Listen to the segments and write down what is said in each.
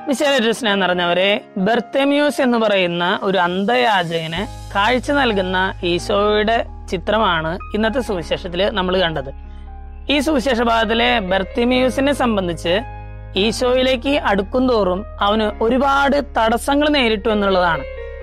വിശാല സ്നേഹം നിറഞ്ഞവരെ ബെർത്തമ്യൂസ് എന്ന് പറയുന്ന ഒരു അന്ധയാചകന് കാഴ്ച നൽകുന്ന ഈശോയുടെ ചിത്രമാണ് ഇന്നത്തെ സുവിശേഷത്തിൽ നമ്മൾ കണ്ടത് ഈ സുവിശേഷ ഭാഗത്തിലെ ബെർത്തിമ്യൂസിനെ സംബന്ധിച്ച് ഈശോയിലേക്ക് അടുക്കും തോറും അവന് ഒരുപാട് തടസ്സങ്ങൾ നേരിട്ടു എന്നുള്ളതാണ്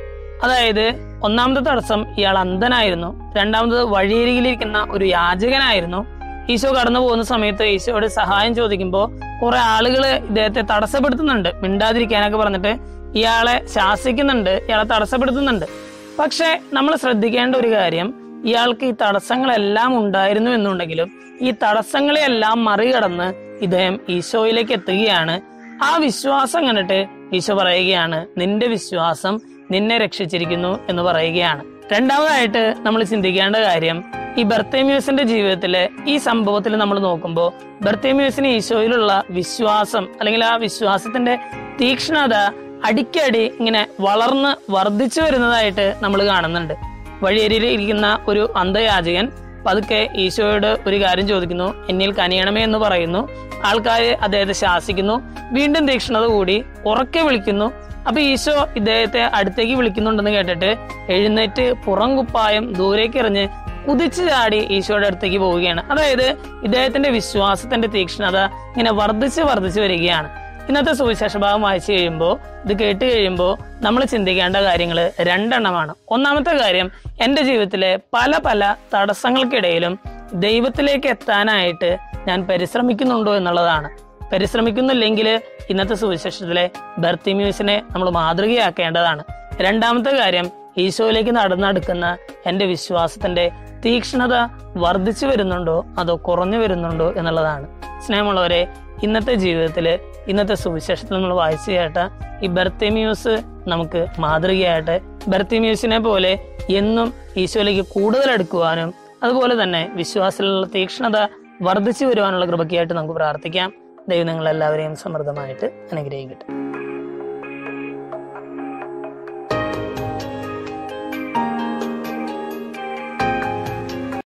അതായത് ഒന്നാമത്തെ തടസ്സം ഇയാൾ അന്ധനായിരുന്നു രണ്ടാമത് വഴിയരികിലിരിക്കുന്ന ഒരു യാചകനായിരുന്നു ഈശോ കടന്നു പോകുന്ന സമയത്ത് ഈശോയോട് സഹായം ചോദിക്കുമ്പോൾ കുറെ ആളുകൾ ഇദ്ദേഹത്തെ തടസ്സപ്പെടുത്തുന്നുണ്ട് മിണ്ടാതിരിക്കാനൊക്കെ പറഞ്ഞിട്ട് ഇയാളെ ശാസിക്കുന്നുണ്ട് ഇയാളെ തടസ്സപ്പെടുത്തുന്നുണ്ട് പക്ഷെ നമ്മൾ ശ്രദ്ധിക്കേണ്ട ഒരു കാര്യം ഇയാൾക്ക് ഈ തടസ്സങ്ങളെല്ലാം ഉണ്ടായിരുന്നു എന്നുണ്ടെങ്കിലും ഈ തടസ്സങ്ങളെയെല്ലാം മറികടന്ന് ഇദ്ദേഹം ഈശോയിലേക്ക് എത്തുകയാണ് ആ വിശ്വാസം കണ്ടിട്ട് ഈശോ പറയുകയാണ് നിന്റെ വിശ്വാസം നിന്നെ രക്ഷിച്ചിരിക്കുന്നു എന്ന് പറയുകയാണ് രണ്ടാമതായിട്ട് നമ്മൾ ചിന്തിക്കേണ്ട കാര്യം ഈ ബർത്തേമ്യൂസിന്റെ ജീവിതത്തിലെ ഈ സംഭവത്തിൽ നമ്മൾ നോക്കുമ്പോൾ ബർത്തേമ്യൂസിന് ഈശോയിലുള്ള വിശ്വാസം അല്ലെങ്കിൽ ആ വിശ്വാസത്തിന്റെ തീക്ഷ്ണത അടിക്കടി ഇങ്ങനെ വളർന്ന് വർദ്ധിച്ചു വരുന്നതായിട്ട് നമ്മൾ കാണുന്നുണ്ട് വഴിയരിയിൽ ഇരിക്കുന്ന ഒരു അന്ധയാചകൻ പതുക്കെ ഈശോയോട് ഒരു കാര്യം ചോദിക്കുന്നു എന്നിൽ കനിയണമേ എന്ന് പറയുന്നു ആൾക്കാർ അദ്ദേഹത്തെ ശാസിക്കുന്നു വീണ്ടും തീക്ഷ്ണത കൂടി ഉറക്കെ വിളിക്കുന്നു അപ്പൊ ഈശോ ഇദ്ദേഹത്തെ അടുത്തേക്ക് വിളിക്കുന്നുണ്ടെന്ന് കേട്ടിട്ട് എഴുന്നേറ്റ് പുറം കുപ്പായം ദൂരേക്ക് എറിഞ്ഞ് കുതിച്ചു ചാടി ഈശോയുടെ അടുത്തേക്ക് പോവുകയാണ് അതായത് ഇദ്ദേഹത്തിന്റെ വിശ്വാസത്തിന്റെ തീക്ഷ്ണത ഇങ്ങനെ വർദ്ധിച്ച് വർദ്ധിച്ചു വരികയാണ് ഇന്നത്തെ സുവിശേഷ ഭാഗം വായിച്ചു കഴിയുമ്പോൾ ഇത് കേട്ട് കഴിയുമ്പോൾ നമ്മൾ ചിന്തിക്കേണ്ട കാര്യങ്ങൾ രണ്ടെണ്ണമാണ് ഒന്നാമത്തെ കാര്യം എൻ്റെ ജീവിതത്തിലെ പല പല തടസ്സങ്ങൾക്കിടയിലും ദൈവത്തിലേക്ക് എത്താനായിട്ട് ഞാൻ പരിശ്രമിക്കുന്നുണ്ടോ എന്നുള്ളതാണ് പരിശ്രമിക്കുന്നില്ലെങ്കിൽ ഇന്നത്തെ സുവിശേഷത്തിലെ ബർത്തിമ്യൂസിനെ നമ്മൾ മാതൃകയാക്കേണ്ടതാണ് രണ്ടാമത്തെ കാര്യം ഈശോയിലേക്ക് നടന്നെടുക്കുന്ന എൻ്റെ വിശ്വാസത്തിന്റെ തീക്ഷ്ണത വർദ്ധിച്ചു വരുന്നുണ്ടോ അതോ കുറഞ്ഞു വരുന്നുണ്ടോ എന്നുള്ളതാണ് സ്നേഹമുള്ളവരെ ഇന്നത്തെ ജീവിതത്തിൽ ഇന്നത്തെ സുവിശേഷത്തിൽ നമ്മൾ വായിച്ചു കേട്ട ഈ ബർത്തിമ്യൂസ് നമുക്ക് മാതൃകയായിട്ട് ബർത്തിമ്യൂസിനെ പോലെ എന്നും ഈശോയിലേക്ക് കൂടുതൽ അടുക്കുവാനും അതുപോലെ തന്നെ വിശ്വാസത്തിലുള്ള തീക്ഷ്ണത വർദ്ധിച്ചു വരുവാനുള്ള കൃപയ്ക്കായിട്ട് നമുക്ക് പ്രാർത്ഥിക്കാം ദൈവം നിങ്ങളെല്ലാവരെയും സമൃദ്ധമായിട്ട് അനുഗ്രഹിക്കട്ടെ